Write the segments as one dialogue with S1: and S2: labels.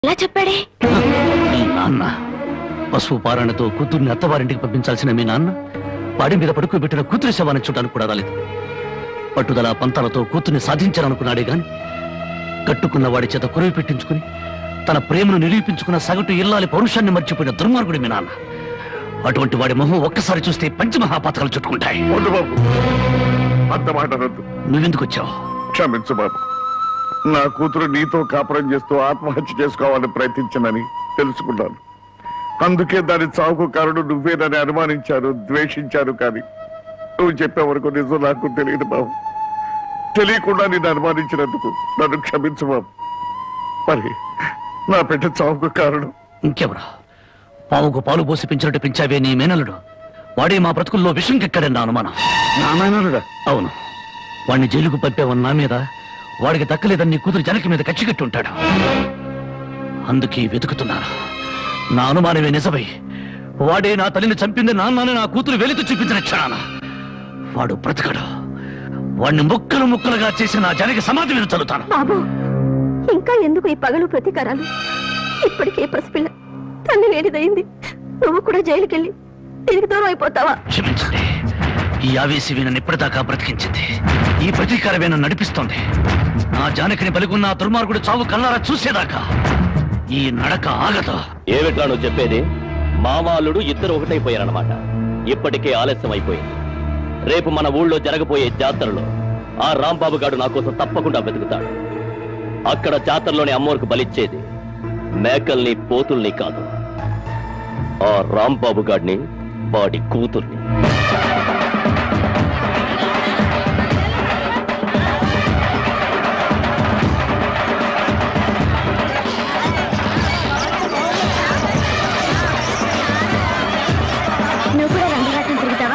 S1: ఎలా చెప్పాడే
S2: మీ నాన్న పశువు పారణతో కూతుర్ని అత్తవారింటికి పంపించాల్సిన మీ నాన్న వాడి మీద పడుకోబెట్టిన కూతురి శవాన్ని చూడడానికి కూడా రాలేదు పట్టుదల పంతాలతో కూతుర్ని సాధించాలనుకున్నాడే గాని కట్టుకున్న వాడి చేత కురవి పెట్టించుకుని తన ప్రేమను నిరూపించుకున్న సగటు ఇల్లాలి పౌరుషాన్ని మర్చిపోయిన దుర్మార్గుడు మీ నాన్న అటువంటి వాడి మొహం ఒక్కసారి చూస్తే పంచమహాపాతకాలు చుట్టుకుంటాయి
S3: వద్దు బాబు అంత మాట అనొద్దు
S2: నువ్వెందుకు వచ్చావు
S3: క్షమించు బాబు నా కూతురు నీతో కాపురం చేస్తూ ఆత్మహత్య చేసుకోవాలని ప్రయత్నించనని తెలుసుకున్నాను అందుకే దాని చావుకు కారణం నువ్వేనని అనుమానించారు ద్వేషించారు కానీ నువ్వు చెప్పే వరకు నిజం నాకు తెలియదు బాబు తెలియకుండా నిన్ను అనుమానించినందుకు నన్ను క్షమించు బాబు మరి నా బిడ్డ చావుకు కారణం
S2: ఇంకెవరా పావుకు పాలు పోసి పెంచినట్టు పెంచావే నీ మేనలుడు వాడే మా బ్రతుకుల్లో విషం కెక్కడన్న అనుమానం
S3: నానాయనడా
S2: అవును వాడిని జైలుకు పంపావన్న నా మీద వాడికి దక్కలేదని నీ కూతురు జనకి మీద కచ్చికట్టి ఉంటాడు అందుకే వెతుకుతున్నాను నా అనుమానమే నిజమై వాడే నా తల్లిని చంపింది నాన్నని నా కూతురు వెలికి చూపించిన క్షణాన వాడు బ్రతకడు వాడిని ముక్కలు ముక్కలుగా చేసి నా జనకి సమాధి మీద చల్లుతాను
S1: బాబు ఇంకా ఎందుకు ఈ పగలు ప్రతీకారాలు ఇప్పటికే పసిపిల్ల తల్లి లేనిదయింది నువ్వు కూడా జైలుకెళ్ళి తిరిగి దూరం అయిపోతావా
S2: క్షమించండి ఈ ఆవేశమే నన్ను ఇప్పటిదాకా బ్రతికించింది ఈ ప్రతీకారమే నన్ను నడిపిస్తోంది నా జానకిని బలిగున్న ఆ దుర్మార్గుడు చావు కల్లారా చూసేదాకా ఈ నడక ఆగదు
S4: ఏమిట్రా నువ్వు చెప్పేది మామాలుడు ఇద్దరు ఒకటైపోయారన్నమాట ఇప్పటికే ఆలస్యం అయిపోయింది రేపు మన ఊళ్ళో జరగబోయే జాతరలో ఆ రాంబాబు గాడు నా కోసం తప్పకుండా వెతుకుతాడు అక్కడ జాతరలోని అమ్మోరికి బలిచ్చేది మేకల్ని పోతుల్ని కాదు ఆ రాంబాబు గాడిని వాడి కూతుర్ని
S1: నువ్వు కూడా రంగరాటం తిరుగుతావా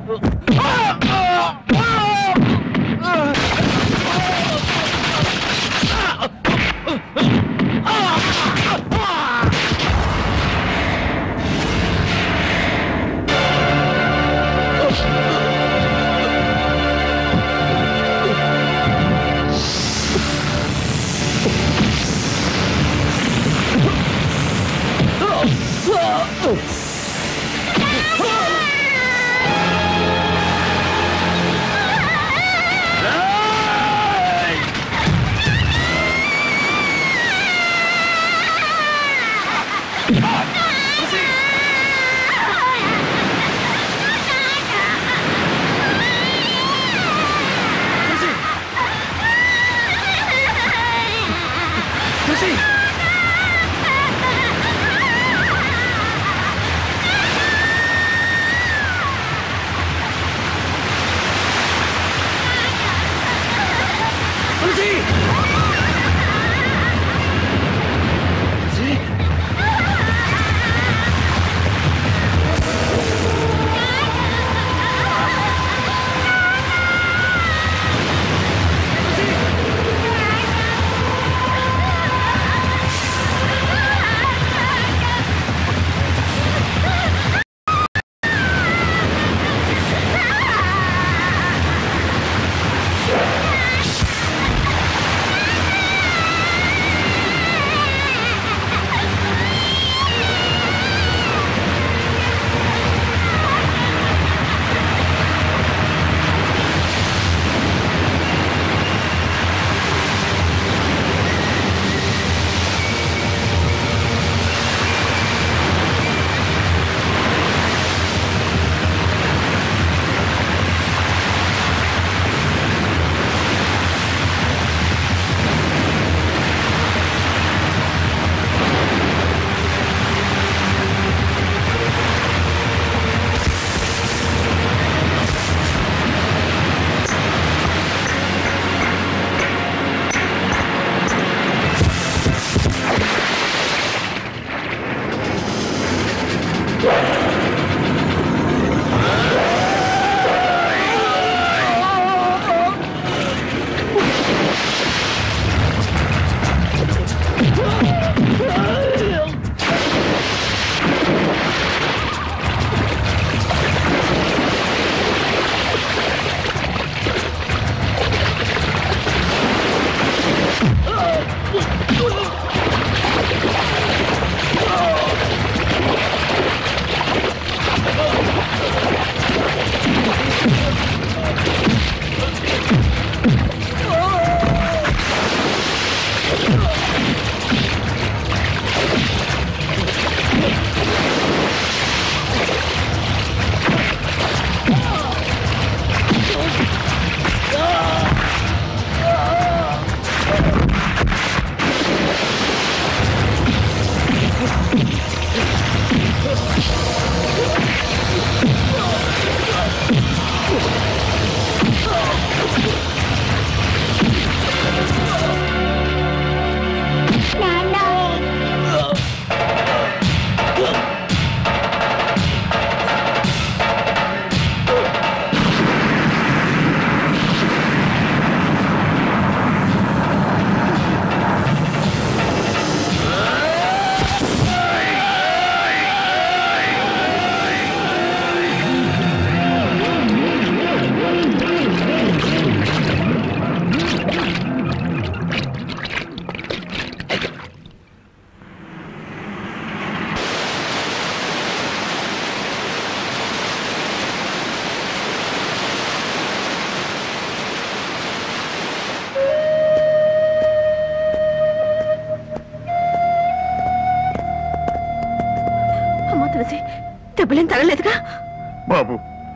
S1: అమ్మా తులసి దెబ్బలేం తగలేదుగా
S3: బాబు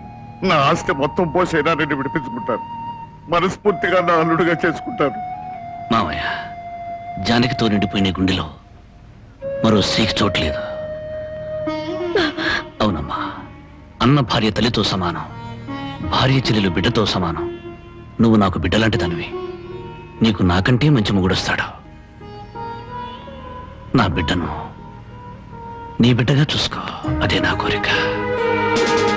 S3: నా ఆస్తి మొత్తం పోసైనా నేను విడిపించుకుంటాను మనస్ఫూర్తిగా నా అల్లుడుగా చేసుకుంటాను
S2: మావయ్య జానకితో నిండిపోయిన ఈ గుండెలో మరో స్త్రీకి చోట్లేదు అవునమ్మా అన్న భార్య తల్లితో సమానం భార్య చెల్లెలు బిడ్డతో సమానం నువ్వు నాకు బిడ్డలాంటి దానివి నీకు నాకంటే మంచి మొగుడొస్తాడు నా బిడ్డను నీ బిడ్డగా చూసుకో అదే నా కోరిక